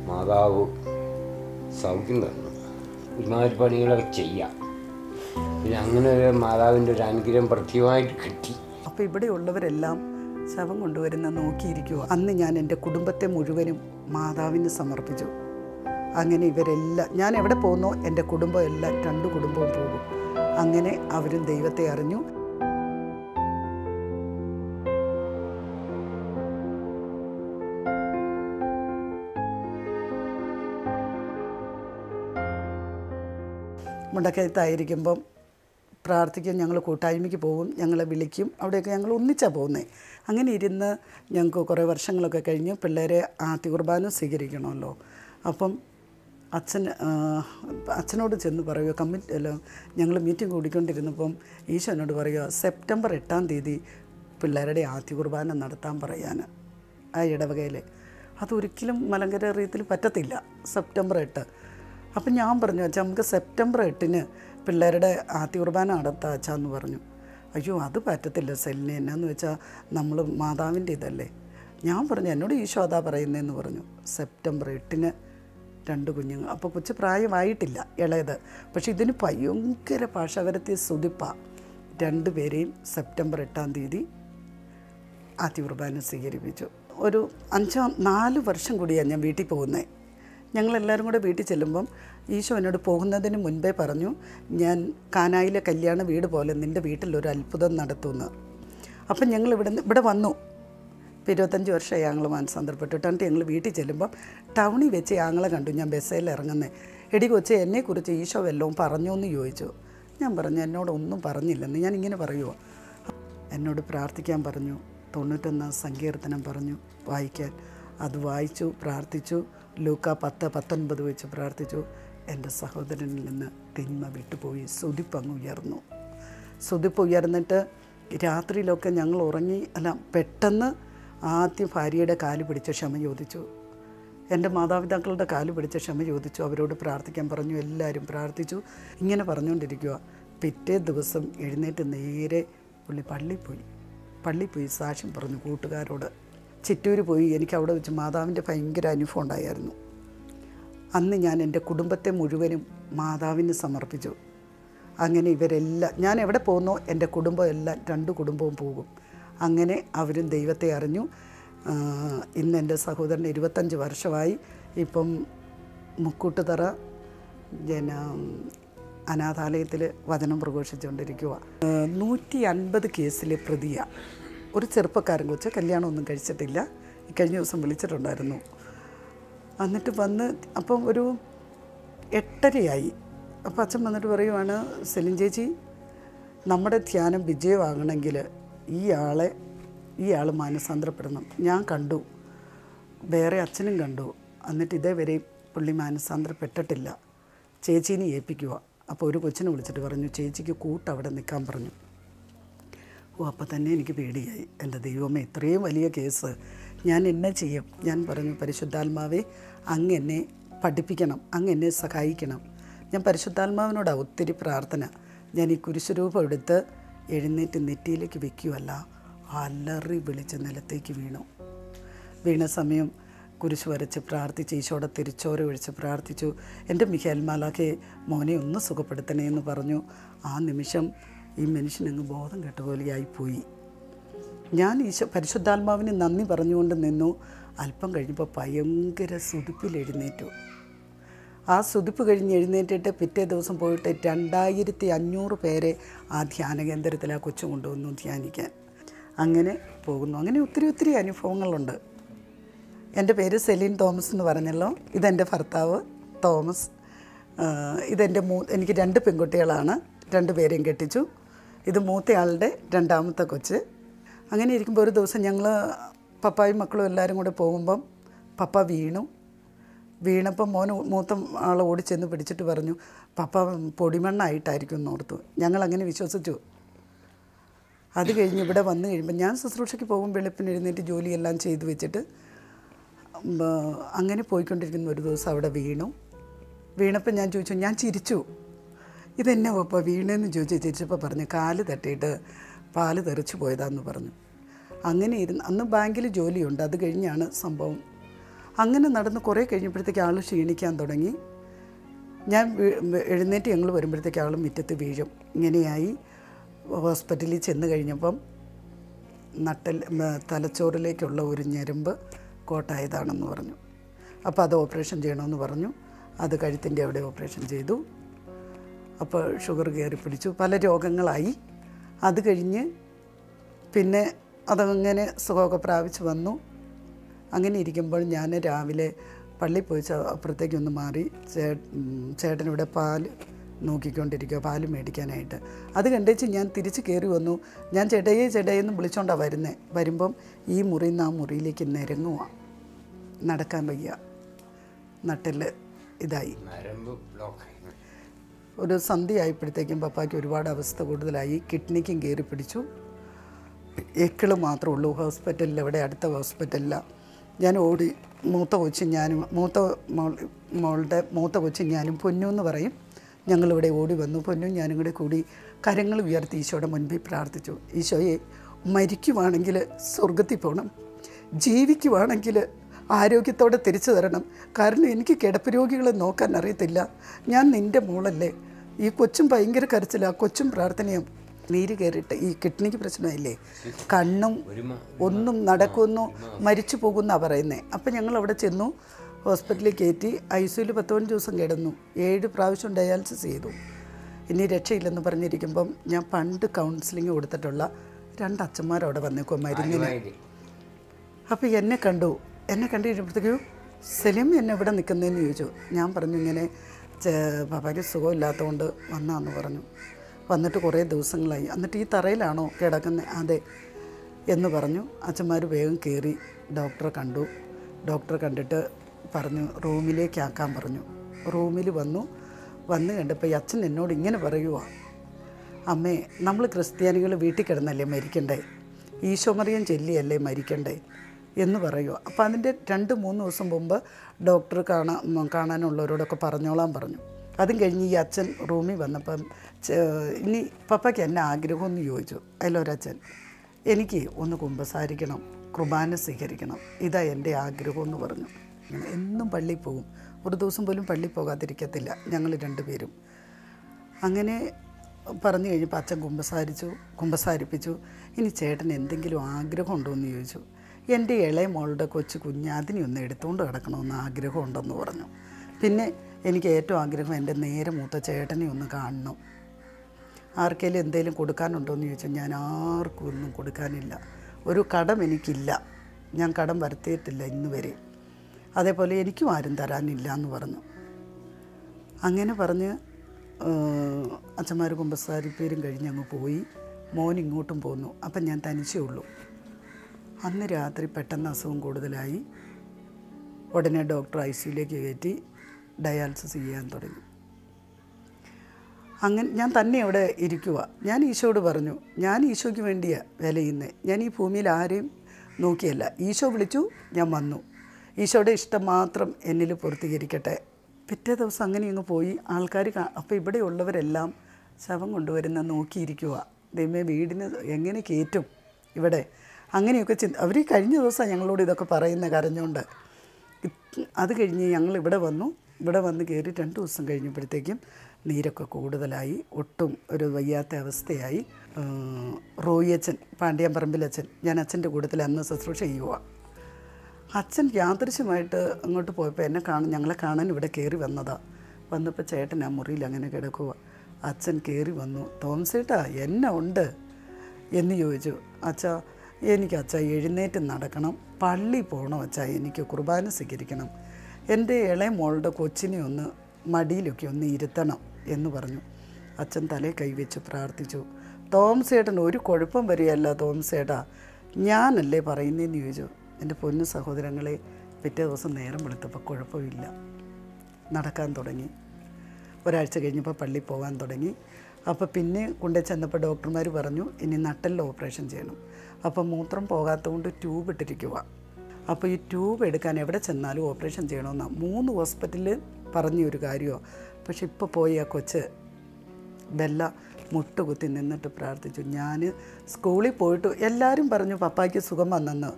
മാതാവ് സൗഖ്യം തന്നു ഒരുമാതിരി പണികളൊക്കെ ചെയ്യാം പിന്നെ അങ്ങനെ ഒരു മാതാവിൻ്റെ ഒരു അനുഗ്രഹം പ്രത്യേകമായിട്ട് കിട്ടി അപ്പോൾ ഇവിടെയുള്ളവരെല്ലാം ശവം കൊണ്ടുവരുന്ന നോക്കിയിരിക്കുക അന്ന് ഞാൻ എൻ്റെ കുടുംബത്തെ മുഴുവനും മാതാവിന് സമർപ്പിച്ചു അങ്ങനെ ഇവരെല്ലാം ഞാൻ എവിടെ പോകുന്നോ എൻ്റെ കുടുംബം എല്ലാം രണ്ട് കുടുംബവും പോകും അങ്ങനെ അവരും ദൈവത്തെ അറിഞ്ഞു മുണ്ടക്കയത്തായിരിക്കുമ്പം പ്രാർത്ഥിക്കും ഞങ്ങൾ കൂട്ടായ്മയ്ക്ക് പോകും ഞങ്ങളെ വിളിക്കും അവിടെയൊക്കെ ഞങ്ങൾ ഒന്നിച്ചാണ് പോകുന്നത് അങ്ങനെ ഇരുന്ന് ഞങ്ങൾക്ക് കുറേ വർഷങ്ങളൊക്കെ കഴിഞ്ഞ് പിള്ളേരെ ആദ്യ കുർബാന സ്വീകരിക്കണമല്ലോ അപ്പം അച്ഛൻ ആ, അച്ഛനോട് ചെന്ന് പറയുക കമ്മിറ്റി അല്ല ഞങ്ങൾ മീറ്റിംഗ് കൂടിക്കൊണ്ടിരുന്നപ്പം ഈശോ എന്നോട് പറയുക സെപ്റ്റംബർ എട്ടാം തീയതി പിള്ളേരുടെ ആദ്യ കുർബാന നടത്താൻ പറയാൻ ആ ഇടവകയിൽ അതൊരിക്കലും മലങ്കര റീത്തിൽ പറ്റത്തില്ല സെപ്റ്റംബർ എട്ട് അപ്പം ഞാൻ പറഞ്ഞു അച്ഛാ നമുക്ക് സെപ്റ്റംബർ എട്ടിന് പിള്ളേരുടെ ആദ്യ കുർബാന നടത്താം അച്ഛാ എന്ന് പറഞ്ഞു അയ്യോ അത് പറ്റത്തില്ല സെല്ലിനെ എന്നാന്ന് വെച്ചാൽ നമ്മൾ മാതാവിൻ്റെ ഇതല്ലേ ഞാൻ പറഞ്ഞു എന്നോട് ഈശോ അതാ പറയുന്നതെന്ന് പറഞ്ഞു സെപ്റ്റംബർ എട്ടിന് രണ്ട് കുഞ്ഞുങ്ങൾ അപ്പോൾ കൊച്ചു പ്രായമായിട്ടില്ല ഇളയത് പക്ഷെ ഇതിന് ഭയങ്കര പാഷാവരത്തെ സുതിപ്പ രണ്ടുപേരെയും സെപ്റ്റംബർ എട്ടാം തീയതി ആദ്യ കുർബാന സ്വീകരിപ്പിച്ചു ഒരു അഞ്ചാം നാല് വർഷം കൂടിയാണ് ഞാൻ വീട്ടിൽ പോകുന്നത് ഞങ്ങളെല്ലാവരും കൂടെ വീട്ടിൽ ചെല്ലുമ്പം ഈശോ എന്നോട് പോകുന്നതിന് മുൻപേ പറഞ്ഞു ഞാൻ കാനായിലെ കല്യാണ വീട് പോലെ നിൻ്റെ വീട്ടിൽ ഒരു അത്ഭുതം നടത്തുമെന്ന് അപ്പം ഞങ്ങൾ ഇവിടെ ഇവിടെ വന്നു ഇപ്പോൾ ഇരുപത്തഞ്ച് വർഷമായി ഞങ്ങൾ മാനസാന്തരപ്പെട്ടിട്ട് എന്നിട്ട് ഞങ്ങൾ വീട്ടിൽ ചെല്ലുമ്പം ടൗണിൽ വെച്ച് ഞങ്ങളെ കണ്ടു ഞാൻ ബസ്സിൽ ഇറങ്ങുന്നത് എടി കൊച്ചെ എന്നെക്കുറിച്ച് ഈശോ വല്ലതും പറഞ്ഞോ എന്ന് ചോദിച്ചു ഞാൻ പറഞ്ഞു എന്നോടൊന്നും പറഞ്ഞില്ലെന്ന് ഞാൻ ഇങ്ങനെ പറയുമോ എന്നോട് പ്രാർത്ഥിക്കാൻ പറഞ്ഞു തൊണ്ണൂറ്റൊന്നാം സങ്കീർത്തനം പറഞ്ഞു വായിക്കാൻ അത് വായിച്ചു പ്രാർത്ഥിച്ചു ലൂക്ക പത്ത് പത്തൊൻപത് വെച്ച് പ്രാർത്ഥിച്ചു എൻ്റെ സഹോദരനിൽ നിന്ന് തിന്മ വിട്ടുപോയി സുതിപ്പങ്ങ് ഉയർന്നു സുതിപ്പ് ഉയർന്നിട്ട് രാത്രിയിലൊക്കെ ഞങ്ങൾ ഉറങ്ങി അല്ല പെട്ടെന്ന് ആദ്യം ഭാര്യയുടെ കാല് പിടിച്ച് ക്ഷമ ചോദിച്ചു എൻ്റെ മാതാപിതാക്കളുടെ കാല് പിടിച്ച് ക്ഷമ ചോദിച്ചു അവരോട് പ്രാർത്ഥിക്കാൻ പറഞ്ഞു എല്ലാവരും പ്രാർത്ഥിച്ചു ഇങ്ങനെ പറഞ്ഞുകൊണ്ടിരിക്കുക പിറ്റേ ദിവസം എഴുന്നേറ്റ് നേരെ പുള്ളി പള്ളിയിൽ പോയി പള്ളിയിൽ പോയി സാക്ഷ്യം പറഞ്ഞു കൂട്ടുകാരോട് ചിറ്റൂർ പോയി എനിക്ക് അവിടെ വെച്ച് മാതാവിൻ്റെ ഭയങ്കര അനുഭവം ഉണ്ടായിരുന്നു അന്ന് ഞാൻ എൻ്റെ കുടുംബത്തെ മുഴുവനും മാതാവിന് സമർപ്പിച്ചു അങ്ങനെ ഇവരെല്ലാം ഞാൻ എവിടെ പോകുന്നോ എൻ്റെ കുടുംബം എല്ലാം രണ്ട് കുടുംബവും പോകും അങ്ങനെ അവരും ദൈവത്തെ അറിഞ്ഞു ആ, ഇന്ന് എൻ്റെ സഹോദരൻ ഇരുപത്തഞ്ച് വർഷമായി ഇപ്പം മുക്കൂട്ടുതറ ജന അനാഥാലയത്തിൽ വചനം പ്രഘോഷിച്ചുകൊണ്ടിരിക്കുക നൂറ്റി അൻപത് കേസിലെ പ്രതിയ ഒരു ചെറുപ്പക്കാരൻ കൊച്ച് കല്യാണമൊന്നും കഴിച്ചിട്ടില്ല ഈ കഴിഞ്ഞ ദിവസം വിളിച്ചിട്ടുണ്ടായിരുന്നു എന്നിട്ട് വന്ന് അപ്പം ഒരു എട്ടരയായി അപ്പോൾ അച്ഛൻ വന്നിട്ട് പറയുവാണ് സെലിൻ ചേച്ചി നമ്മുടെ ധ്യാനം വിജയമാകണമെങ്കിൽ ഈ ആളെ ഈ ആൾ മാനസാന്തരപ്പെടണം ഞാൻ കണ്ടു വേറെ അച്ഛനും കണ്ടു എന്നിട്ട് ഇതേവരെ പുള്ളി മാനസാന്തരപ്പെട്ടിട്ടില്ല ചേച്ചീനെ ഏൽപ്പിക്കുക അപ്പോൾ ഒരു കൊച്ചിനെ വിളിച്ചിട്ട് പറഞ്ഞു ചേച്ചിക്ക് കൂട്ട് അവിടെ നിൽക്കാൻ പറഞ്ഞു ഓ അപ്പോൾ തന്നെ എനിക്ക് പേടിയായി എൻ്റെ ദൈവമേ ഇത്രയും വലിയ കേസ് ഞാൻ എന്നെ ചെയ്യും ഞാൻ പറഞ്ഞു പരിശുദ്ധാത്മാവെ അങ്ങ് എന്നെ പഠിപ്പിക്കണം അങ്ങ് എന്നെ സഹായിക്കണം ഞാൻ പരിശുദ്ധാത്മാവിനോടാണ് ഒത്തിരി പ്രാർത്ഥന ഞാൻ ഈ കുരിശുരൂപം എടുത്ത് എഴുന്നേറ്റ് നെറ്റിയിലേക്ക് വെക്കുകയല്ല അലറി വിളിച്ച് നിലത്തേക്ക് വീണു വീണ സമയം കുരിശ് വരച്ച് പ്രാർത്ഥിച്ച് ഈശോടെ തിരിച്ചോര ഒഴിച്ച് പ്രാർത്ഥിച്ചു എൻ്റെ മിഖേൽ മാലാഖെ മോനെ ഒന്ന് സുഖപ്പെടുത്തണേ എന്ന് പറഞ്ഞു ആ നിമിഷം ഈ മനുഷ്യനങ്ങ് ബോധം കെട്ട പോലെയായിപ്പോയി ഞാൻ ഈശോ പരിശുദ്ധാത്മാവിന് നന്ദി പറഞ്ഞുകൊണ്ട് നിന്നു അല്പം കഴിഞ്ഞപ്പോൾ ഭയങ്കര സുതിപ്പിൽ എഴുന്നേറ്റു ആ സുതിപ്പ് കഴിഞ്ഞ് എഴുന്നേറ്റിട്ട് പിറ്റേ ദിവസം പോയിട്ട് രണ്ടായിരത്തി അഞ്ഞൂറ് പേരെ ആ ധ്യാന കേന്ദ്രത്തിൽ ആ കൊച്ചു കൊണ്ടുവന്നു ധ്യാനിക്കാൻ അങ്ങനെ പോകുന്നു അങ്ങനെ ഒത്തിരി ഒത്തിരി അനുഭവങ്ങളുണ്ട് എൻ്റെ പേര് സെലീൻ തോമസ് എന്ന് പറഞ്ഞല്ലോ ഇതെൻ്റെ ഭർത്താവ് തോമസ് ആ, ഇതെൻ്റെ മൂ എനിക്ക് രണ്ട് പെൺകുട്ടികളാണ് രണ്ട് പേരെയും കെട്ടിച്ചു ഇത് മൂത്തയാളുടെ രണ്ടാമത്തെ കൊച്ച് അങ്ങനെ ഇരിക്കുമ്പോൾ ഒരു ദിവസം ഞങ്ങൾ പപ്പായും മക്കളും എല്ലാവരും കൂടെ പോകുമ്പം പപ്പ വീണു വീണപ്പം മോൻ മൂത്ത ആൾ ഓടിച്ചെന്ന് പിടിച്ചിട്ട് പറഞ്ഞു പപ്പ പൊടിമണ്ണായിട്ടായിരിക്കും എന്ന് ഓർത്തു ഞങ്ങളങ്ങനെ വിശ്വസിച്ചു അത് കഴിഞ്ഞ് ഇവിടെ വന്നു കഴിയുമ്പോൾ ഞാൻ ശുശ്രൂഷയ്ക്ക് പോകും വെളുപ്പിന് എഴുന്നേറ്റ് ജോലിയെല്ലാം ചെയ്തു വെച്ചിട്ട് ഉം, ആ, അങ്ങനെ പോയിക്കൊണ്ടിരിക്കുന്ന ഒരു ദിവസം അവിടെ വീണു വീണപ്പോൾ ഞാൻ ചോദിച്ചു ഞാൻ ചിരിച്ചു ഇതെന്നെ പപ്പ വീണെന്ന് ചോദിച്ചു ചിരിച്ചപ്പോൾ പറഞ്ഞു കാല് തട്ടിയിട്ട് പാല് തെറിച്ച് പോയതാന്ന് പറഞ്ഞു അങ്ങനെ ഇരുന്ന് അന്ന് ബാങ്കിൽ ജോലിയുണ്ട് അത് കഴിഞ്ഞാണ് സംഭവം അങ്ങനെ നടന്ന് കുറേ കഴിഞ്ഞപ്പോഴത്തേക്ക് ആൾ ക്ഷീണിക്കാൻ തുടങ്ങി ഞാൻ വീ- എഴുന്നേറ്റ് ഞങ്ങൾ വരുമ്പോഴത്തേക്ക് ആൾ മുറ്റത്ത് വീഴും ഇങ്ങനെയായി ഹോസ്പിറ്റലിൽ ചെന്ന് കഴിഞ്ഞപ്പം നട്ടൽ ഉം, തലച്ചോറിലേക്കുള്ള ഒരു ഞരമ്പ് കോട്ടായതാണെന്ന് പറഞ്ഞു അപ്പോൾ അത് ഓപ്പറേഷൻ ചെയ്യണമെന്ന് പറഞ്ഞു അത് കഴുത്തിൻ്റെ അവിടെ ഓപ്പറേഷൻ ചെയ്തു അപ്പോൾ ഷുഗർ കയറി പിടിച്ചു പല രോഗങ്ങളായി അത് കഴിഞ്ഞ് പിന്നെ അതങ്ങനെ സുഖമൊക്കെ പ്രാപിച്ച് വന്നു അങ്ങനെ ഇരിക്കുമ്പോൾ ഞാൻ രാവിലെ പള്ളിയിൽ പോയി ച- അപ്പുറത്തേക്കൊന്ന് മാറി ചേ ഉം, ചേട്ടനിവിടെ പാല് നോക്കിക്കൊണ്ടിരിക്കുക പാല് മേടിക്കാനായിട്ട് അത് കണ്ടേച്ച് ഞാൻ തിരിച്ച് കയറി വന്നു ഞാൻ ചേട്ടയെ ചേട്ടയെന്ന് വിളിച്ചോണ്ടാണ് വരുന്നത് വരുമ്പം ഈ മുറിയിൽ നിന്ന് ആ മുറിയിലേക്ക് നിരങ്ങുക നടക്കാൻ വയ്യ നട്ടിൽ ഇതായി നരമ്പ് ബ്ലോക്ക് ഒരു സന്ധ്യ ആയപ്പോഴത്തേക്കും പപ്പായ്ക്ക് ഒരുപാട് അവസ്ഥ കൂടുതലായി കിഡ്നിക്കും കയറി പിടിച്ചു എക്കിള് മാത്രമേ ഉള്ളൂ ഹോസ്പിറ്റലിൽ ഇവിടെ അടുത്ത ഹോസ്പിറ്റലിലാണ് ഞാൻ ഓടി മൂത്ത കൊച്ചും ഞാനും മൂത്ത മോൾ മോളുടെ മൂത്ത കൊച്ചും ഞാനും പൊന്നു എന്ന് പറയും ഞങ്ങളിവിടെ ഓടി വന്നു പൊന്നും ഞാനും കൂടെ കൂടി കരങ്ങൾ ഉയർത്തി ഈശോയുടെ മുൻപിൽ പ്രാർത്ഥിച്ചു ഈശോയെ മരിക്കുവാണെങ്കിൽ സ്വർഗത്തിൽ പോകണം ജീവിക്കുവാണെങ്കിൽ ആരോഗ്യത്തോടെ തിരിച്ചു തരണം കാരണം എനിക്ക് കിടപ്പ് രോഗികളെ നോക്കാൻ അറിയത്തില്ല ഞാൻ നിൻ്റെ മോളല്ലേ ഈ കൊച്ചും ഭയങ്കര കരച്ചില്ല കൊച്ചും പ്രാർത്ഥനയും നീര് കയറിയിട്ട് ഈ കിഡ്നിക്ക് പ്രശ്നമില്ലേ കണ്ണും ഒരു മ- ഒന്നും നടക്കുന്നു മരിച്ചു പോകുന്നാ പറയുന്നത് അപ്പം ഞങ്ങൾ അവിടെ ചെന്നു ഹോസ്പിറ്റലിൽ കയറ്റി ഐ സിയിൽ പത്തോഞ്ച് ദിവസം കിടന്നു ഏഴ് പ്രാവശ്യം ഡയാലിസിസ് ചെയ്തു ഇനി രക്ഷയില്ലെന്ന് പറഞ്ഞിരിക്കുമ്പം ഞാൻ പണ്ട് കൗൺസിലിംഗ് കൊടുത്തിട്ടുള്ള രണ്ട് അച്ഛന്മാരവിടെ വന്നേക്കും മരുന്നിന് ആദ്യമായിട്ട് അപ്പോൾ എന്നെ കണ്ടു എന്നെ കണ്ടു കഴിഞ്ഞപ്പോഴത്തേക്കും സലീം എന്നെ ഇവിടെ നിൽക്കുന്നതെന്ന് ചോദിച്ചു ഞാൻ പറഞ്ഞു ഇങ്ങനെ ചെ- പാപ്പായ്ക്ക് സുഖമില്ലാത്തതുകൊണ്ട് വന്നാന്ന് പറഞ്ഞു വന്നിട്ട് കുറേ ദിവസങ്ങളായി എന്നിട്ട് ഈ തറയിലാണോ കിടക്കുന്നത് അതെ എന്ന് പറഞ്ഞു അച്ഛന്മാർ വേഗം കയറി ഡോക്ടറെ കണ്ടു ഡോക്ടറെ കണ്ടിട്ട് പറഞ്ഞു റൂമിലേക്ക് ആക്കാൻ പറഞ്ഞു റൂമിൽ വന്നു വന്ന് കണ്ടപ്പോൾ ഈ അച്ഛൻ എന്നോട് ഇങ്ങനെ പറയുക അമ്മേ നമ്മൾ ക്രിസ്ത്യാനികൾ വീട്ടിൽ കിടന്നല്ലേ മരിക്കണ്ടേ ഈശോമറിയം ചൊല്ലിയല്ലേ മരിക്കണ്ടേ എന്ന് പറയുക അപ്പോൾ അതിൻ്റെ രണ്ട് മൂന്ന് ദിവസം മുമ്പ് ഡോക്ടർ കാണാൻ ഉം, കാണാനുള്ളവരോടൊക്കെ പറഞ്ഞോളാൻ പറഞ്ഞു അതും കഴിഞ്ഞ് ഈ അച്ഛൻ റൂമിൽ വന്നപ്പം ചെ- ഇനി പപ്പയ്ക്ക് എന്നെ ആഗ്രഹമെന്ന് ചോദിച്ചു അതിലൊരച്ഛൻ എനിക്ക് ഒന്ന് കുമ്പസാരിക്കണം കുർബാന സ്വീകരിക്കണം ഇതാ എൻ്റെ ആഗ്രഹം എന്ന് പറഞ്ഞു ഞാൻ എന്നും പള്ളിയിൽ പോകും ഒരു ദിവസം പോലും പള്ളിയിൽ പോകാതിരിക്കത്തില്ല ഞങ്ങൾ രണ്ടുപേരും അങ്ങനെ പറഞ്ഞു കഴിഞ്ഞപ്പോൾ അച്ഛൻ കുമ്പസാരിച്ചു കുമ്പസാരിപ്പിച്ചു ഇനി ചേട്ടൻ എന്തെങ്കിലും ആഗ്രഹം ഉണ്ടോ എന്ന് ചോദിച്ചു എൻ്റെ ഇളയ മോളുടെ കൊച്ചു കുഞ്ഞ് അതിനെ ഒന്ന് എടുത്തുകൊണ്ട് കിടക്കണമെന്ന് ആഗ്രഹമുണ്ടെന്ന് പറഞ്ഞു പിന്നെ എനിക്ക് ഏറ്റവും ആഗ്രഹം എൻ്റെ നേരെ മൂത്ത ചേട്ടനെ ഒന്ന് കാണണം ആർക്കെങ്കിലും എന്തെങ്കിലും കൊടുക്കാനുണ്ടോ എന്ന് ചോദിച്ചാൽ ഞാൻ ആർക്കും ഒന്നും കൊടുക്കാനില്ല ഒരു കടം എനിക്കില്ല ഞാൻ കടം വരുത്തിയിട്ടില്ല ഇന്ന് വരെ അതേപോലെ എനിക്കും ആരും തരാനില്ല എന്ന് പറഞ്ഞു അങ്ങനെ പറഞ്ഞ് അച്ഛന്മാർ കുമ്പസാരിപ്പേരും കഴിഞ്ഞ് അങ്ങ് പോയി മോൻ ഇങ്ങോട്ടും പോന്നു അപ്പം ഞാൻ തനിച്ചേ ഉള്ളൂ അന്ന് രാത്രി പെട്ടെന്ന് അസുഖം കൂടുതലായി ഉടനെ ഡോക്ടർ ഐ സിയിലേക്ക് കയറ്റി ഡയാലിസിസ് ചെയ്യാൻ തുടങ്ങി അങ്ങനെ ഞാൻ തന്നെ അവിടെ ഇരിക്കുക ഞാൻ ഈശോയോട് പറഞ്ഞു ഞാൻ ഈശോയ്ക്ക് വേണ്ടിയാണ് വില ചെയ്യുന്നത് ഞാൻ ഈ ഭൂമിയിൽ ആരെയും നോക്കിയല്ല ഈശോ വിളിച്ചു ഞാൻ വന്നു ഈശോയുടെ ഇഷ്ടം മാത്രം എന്നിൽ പൂർത്തീകരിക്കട്ടെ പിറ്റേ ദിവസം അങ്ങനെ അങ്ങ് പോയി ആൾക്കാർ അപ്പോൾ ഇവിടെയുള്ളവരെല്ലാം ശവം കൊണ്ടുവരുന്ന നോക്കിയിരിക്കുക ദൈവമേ വീടിന് എങ്ങനെ കയറ്റും ഇവിടെ അങ്ങനെയൊക്കെ ചിന്ത അവർ കഴിഞ്ഞ ദിവസം ഞങ്ങളോട് ഇതൊക്കെ പറയുന്ന കരഞ്ഞുകൊണ്ട് ഇത് അത് കഴിഞ്ഞ് ഞങ്ങൾ ഇവിടെ വന്നു ഇവിടെ വന്ന് കയറി രണ്ട് ദിവസം കഴിഞ്ഞപ്പോഴത്തേക്കും നീരൊക്കെ കൂടുതലായി ഒട്ടും ഒരു വയ്യാത്ത അവസ്ഥയായി ആ, റോയി അച്ഛൻ പാണ്ഡ്യാൻ പറമ്പിലച്ഛൻ ഞാൻ അച്ഛൻ്റെ കൂട്ടത്തിൽ അന്ന് ശുശ്രൂഷ ചെയ്യുക അച്ഛൻ യാദൃശ്യമായിട്ട് അങ്ങോട്ട് പോയപ്പോൾ എന്നെ കാണാൻ ഞങ്ങളെ കാണാൻ ഇവിടെ കയറി വന്നതാ വന്നപ്പോൾ ചേട്ടൻ ആ മുറിയിൽ അങ്ങനെ കിടക്കുക അച്ഛൻ കയറി വന്നു തോമസേട്ടാ എന്നെ ഉണ്ട് എന്ന് ചോദിച്ചു അച്ഛാ എനിക്ക് അച്ഛാ എഴുന്നേറ്റ് നടക്കണം പള്ളി പോകണം അച്ഛാ എനിക്ക് കുർബാന സ്വീകരിക്കണം എൻ്റെ ഇളയ മോളുടെ കൊച്ചിനെ ഒന്ന് മടിയിലൊക്കെ ഒന്ന് ഇരുത്തണം എന്ന് പറഞ്ഞു അച്ഛൻ തലേ കൈവച്ച് പ്രാർത്ഥിച്ചു തോമസേട്ടൻ ഒരു കുഴപ്പം വരികയല്ല തോമസേട്ടാ ഞാനല്ലേ പറയുന്നതെന്ന് ചോദിച്ചു എൻ്റെ പൊന്നു സഹോദരങ്ങളെ പിറ്റേ ദിവസം നേരം വെളുത്തപ്പോൾ കുഴപ്പമില്ല നടക്കാൻ തുടങ്ങി ഒരാഴ്ച കഴിഞ്ഞപ്പോൾ പള്ളി പോകാൻ തുടങ്ങി അപ്പോൾ പിന്നെ കൊണ്ടു ചെന്നപ്പോൾ ഡോക്ടർമാർ പറഞ്ഞു ഇനി നട്ടലിൽ ഓപ്പറേഷൻ ചെയ്യണം അപ്പോൾ മൂത്രം പോകാത്തതുകൊണ്ട് ട്യൂബ് ഇട്ടിരിക്കുക അപ്പോൾ ഈ ട്യൂബ് എടുക്കാൻ എവിടെ ചെന്നാലും ഓപ്പറേഷൻ ചെയ്യണമെന്നാണ് മൂന്ന് ഹോസ്പിറ്റലിൽ പറഞ്ഞ ഒരു കാര്യമോ പക്ഷെ ഇപ്പോൾ പോയി ആ കൊച്ച് ബെല്ല മുട്ടുകുത്തി നിന്നിട്ട് പ്രാർത്ഥിച്ചു ഞാൻ സ്കൂളിൽ പോയിട്ട് എല്ലാവരും പറഞ്ഞു പപ്പായ്ക്ക് സുഖം വന്നെന്ന്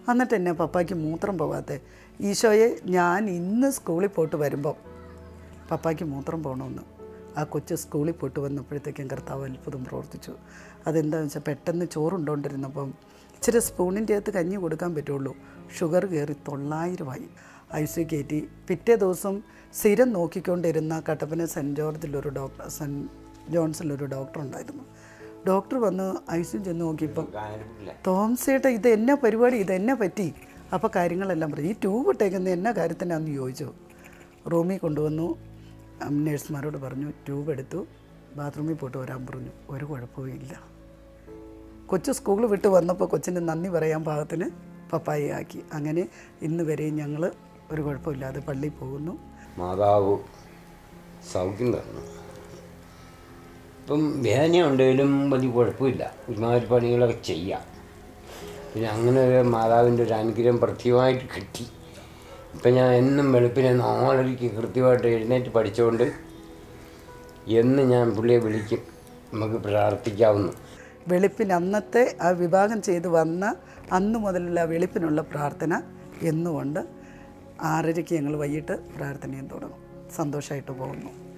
എന്നിട്ട് എന്നെ പപ്പായ്ക്ക് മൂത്രം പോകാതെ ഈശോയെ ഞാൻ ഇന്ന് സ്കൂളിൽ പോയിട്ട് വരുമ്പം പപ്പായ്ക്ക് മൂത്രം പോകണമെന്ന് ആ കൊച്ചു സ്കൂളിൽ പോയിട്ട് വന്നപ്പോഴത്തേക്കും കർത്താവ് അത്ഭുതം പ്രവർത്തിച്ചു അതെന്താണെന്ന് വെച്ചാൽ പെട്ടെന്ന് ചോറുണ്ടോണ്ടിരുന്നപ്പം ഇച്ചിരി സ്പൂണിൻ്റെ അകത്ത് കഞ്ഞി കൊടുക്കാൻ പറ്റുള്ളൂ ഷുഗർ കയറി തൊള്ളായിരമായി ഐ സി കയറ്റി പിറ്റേ ദിവസം സ്ഥിരം നോക്കിക്കൊണ്ടിരുന്ന കട്ടപ്പന സെൻറ്റ് ജോർജിലൊരു ഡോക്ടർ സെൻറ്റ് ജോൺസിലൊരു ഡോക്ടർ ഉണ്ടായിരുന്നു ഡോക്ടർ വന്ന് ഐ സി ചെന്ന് നോക്കിയപ്പം കാര്യമില്ല തോമസേട്ട ഇത് എന്നാ പരിപാടി ഇത് എന്നെ പറ്റി അപ്പോൾ കാര്യങ്ങളെല്ലാം പറയും ഈ ട്യൂബ് ഇട്ടേക്കുന്ന എന്നാ കാര്യത്തിനാന്ന് ചോദിച്ചു റൂമിൽ കൊണ്ടുവന്നു ഉം, നേഴ്സുമാരോട് പറഞ്ഞു ട്യൂബ് എടുത്തു ബാത്റൂമിൽ പോയിട്ട് വരാൻ പറഞ്ഞു ഒരു കുഴപ്പവും ഇല്ല കൊച്ചു സ്കൂൾ വിട്ട് വന്നപ്പോൾ കൊച്ചിന് നന്ദി പറയാൻ പാകത്തിന് പപ്പായി ആക്കി അങ്ങനെ ഇന്ന് വരെയും ഞങ്ങൾ ഒരു കുഴപ്പമില്ലാതെ പള്ളിയിൽ പോകുന്നു മാതാവ് സൗഖ്യം തന്നു ഇപ്പം വേദന ഉണ്ടെങ്കിലും വലിയ കുഴപ്പമില്ല ഒരുമാതിരി പണികളൊക്കെ ചെയ്യാം പിന്നെ അങ്ങനെ ഒരു മാതാവിൻ്റെ ഒരു അനുഗ്രഹം പ്രത്യേകമായിട്ട് കിട്ടി ഇപ്പം ഞാൻ എന്നും വെളുപ്പിനെ നാലരയ്ക്ക് കൃത്യമായിട്ട് എഴുന്നേറ്റ് പഠിച്ചുകൊണ്ട് എന്ന് ഞാൻ പുള്ളിയെ വിളിക്കും നമുക്ക് പ്രാർത്ഥിക്കാവുന്നു വെളുപ്പിന് അന്നത്തെ ആ വിഭാഗം ചെയ്ത് വന്ന അന്ന് മുതലുള്ള ആ വെളുപ്പിനുള്ള പ്രാർത്ഥന എന്നുകൊണ്ട് ആറരയ്ക്ക് ഞങ്ങൾ വൈകിട്ട് പ്രാർത്ഥനയും തുടങ്ങും സന്തോഷമായിട്ട് പോകുന്നു